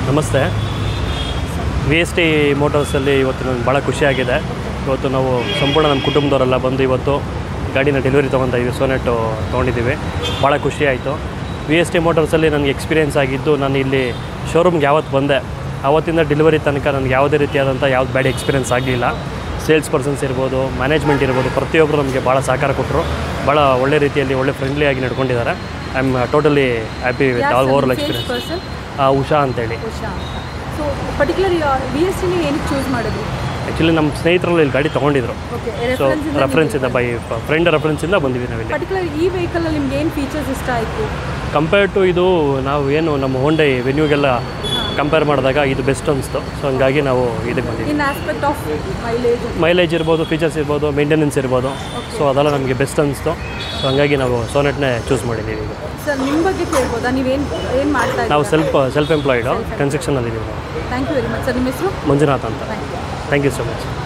ನಮಸ್ತೆ V S T ಮೋಟರ್ಸಲ್ಲಿ ಇವತ್ತು ನನಗೆ ಭಾಳ ಖುಷಿಯಾಗಿದೆ ಇವತ್ತು ನಾವು ಸಂಪೂರ್ಣ ನಮ್ಮ ಕುಟುಂಬದವರೆಲ್ಲ ಬಂದು ಇವತ್ತು ಗಾಡಿನ ಡೆಲಿವರಿ ತೊಗೊತಾ ಇದ್ದೀವಿ ಸೋನೆಟು ತೊಗೊಂಡಿದ್ದೀವಿ ಭಾಳ ಖುಷಿ ಆಯಿತು ವಿ ಎಸ್ ಟಿ ಮೋಟರ್ಸಲ್ಲಿ ನನಗೆ ಎಕ್ಸ್ಪೀರಿಯೆನ್ಸ್ ಆಗಿದ್ದು ನಾನು ಇಲ್ಲಿ ಶೋರೂಮ್ಗೆ ಯಾವತ್ತು ಬಂದೆ ಆವತ್ತಿಂದ ಡೆಲಿವರಿ ತನಕ ನನಗೆ ಯಾವುದೇ ರೀತಿಯಾದಂಥ ಯಾವ್ದು ಬ್ಯಾಡ್ ಎಕ್ಸ್ಪೀರಿಯೆನ್ಸ್ ಆಗಲಿಲ್ಲ ಸೇಲ್ಸ್ ಪರ್ಸನ್ಸ್ ಇರ್ಬೋದು ಮ್ಯಾನೇಜ್ಮೆಂಟ್ ಇರ್ಬೋದು ಪ್ರತಿಯೊಬ್ಬರು ನಮಗೆ ಭಾಳ ಸಹಕಾರ ಕೊಟ್ಟರು ಭಾಳ ಒಳ್ಳೆ ರೀತಿಯಲ್ಲಿ ಒಳ್ಳೆ ಫ್ರೆಂಡ್ಲಿಯಾಗಿ ನಡ್ಕೊಂಡಿದ್ದಾರೆ I am totally happy with all over experience person Usha ಅಂತೇಳಿ ಉಷಾ ಅಂತ ಸೊ ಪರ್ಟಿಕ್ಯುಲರ್ ವಿ ಎಸ್ ಟಿನ ಏನಕ್ಕೆ ಚೂಸ್ ಮಾಡಿದ್ರಿ ಆ್ಯಕ್ಚುಲಿ ನಮ್ಮ ಸ್ನೇಹಿತರಲ್ಲಿ ಇಲ್ಲಿ ಗಾಡಿ ತೊಗೊಂಡಿದ್ರು ಓಕೆ ಸೊ ರೆಫರೆನ್ಸಿಂದ ಬೈ ಫ್ರೆಂಡ್ ರೆಫರೆನ್ಸಿಂದ ಬಂದಿವಿ ನಾವಿಲ್ಲಿ ಪರ್ಟಿಕ್ಯುಲರ್ ಈ ವೆಹಿಕಲಲ್ಲಿ ನಿಮ್ಗೆ ಏನು ಫೀಚರ್ಸ್ ಇಷ್ಟ ಆಯಿತು ಕಂಪೇರ್ ಟು ಇದು ನಾವು ಏನು ನಮ್ಮ ಹೋಂಡೈ ವೆನ್ಯೂಗೆಲ್ಲ ಕಂಪೇರ್ ಮಾಡಿದಾಗ ಇದು ಬೆಸ್ಟ್ ಅನಿಸ್ತು ಸೊ ಹಂಗಾಗಿ ನಾವು ಇದಕ್ಕೆ ಬಂದಿವಿ in aspect of mileage mileage ಇರ್ಬೋದು ಫೀಚರ್ಸ್ ಇರ್ಬೋದು ಮೇಂಟೆನೆನ್ಸ್ ಇರ್ಬೋದು ಸೊ ಅದೆಲ್ಲ ನಮಗೆ ಬೆಸ್ಟ್ ಅನಿಸ್ತು ಸೊ ಹಂಗಾಗಿ ನಾವು ಸೋನೆಟ್ನೇ ಚೂಸ್ ಮಾಡಿದ್ದೀವಿ ಈಗ ಸರ್ ನಿಮ್ಮ ಬಗ್ಗೆ ಕೇಳ್ಬೋದಾ ನೀವೇನು ಏನು ಮಾಡ್ತಾ ನಾವು ಇದ್ದೀರಾ ಸೆಲ್ಫ್ ಸೆಲ್ಫ್ ಎಂಪ್ಲಾಯ್ಡು ಕನ್ಸ್ಟ್ರಕ್ಷನಲ್ಲಿದ್ದೀವಿ ನಾವು thank you very much sir ನಿಮ್ಮ ಹೆಸರು ಮಂಜುನಾಥ್ ಅಂತ thank you thank you so much